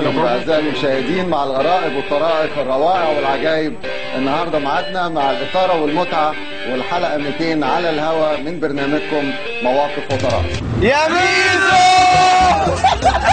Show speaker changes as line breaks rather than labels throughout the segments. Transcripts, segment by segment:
اهلا بكم اعزائي المشاهدين مع الغرائب والطرائف الروائع والعجائب النهارده معادنا مع الاثاره والمتعه والحلقه 200 على الهواء من برنامجكم مواقف وطرائف
يا ميزو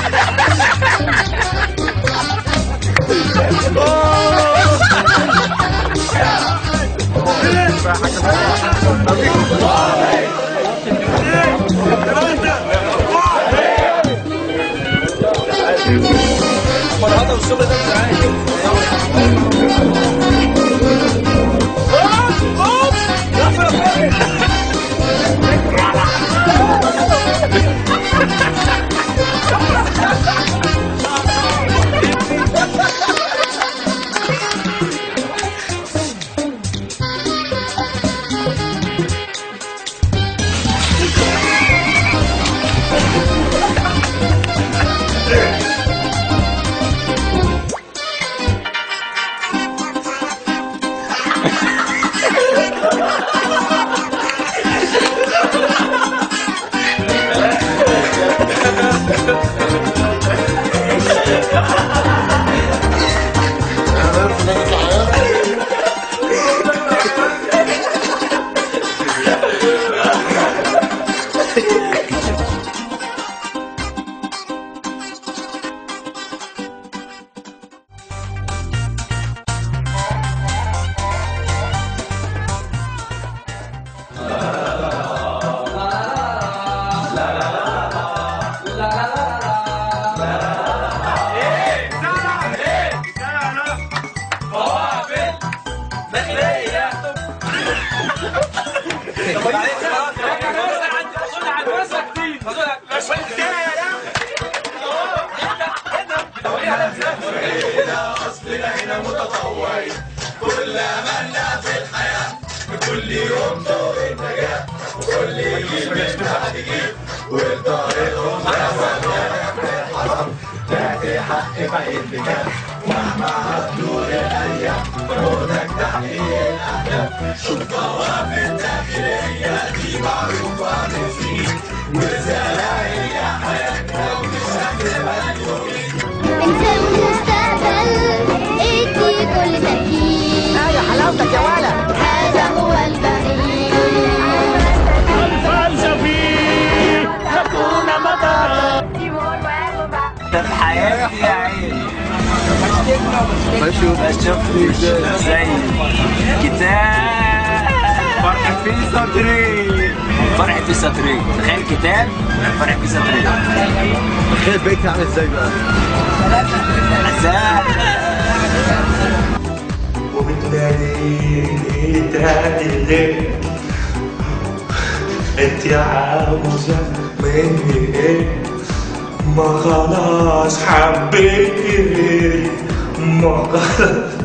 انت المستقبل ادي كل تركيز
يا حلاوتك يا ولد
هذا هو البعيد
ده في حياتي يا عيني بشوفني زي كتاب فرح في سطرين فرح في سطرين تخيل كتاب فرح في سطرين
تخيل بيتك عامل ازاي بقى
عزام
وبتلاقيني تاني الليل انت عاوزة مني ايه ما خلاص حبيتك ما خلاص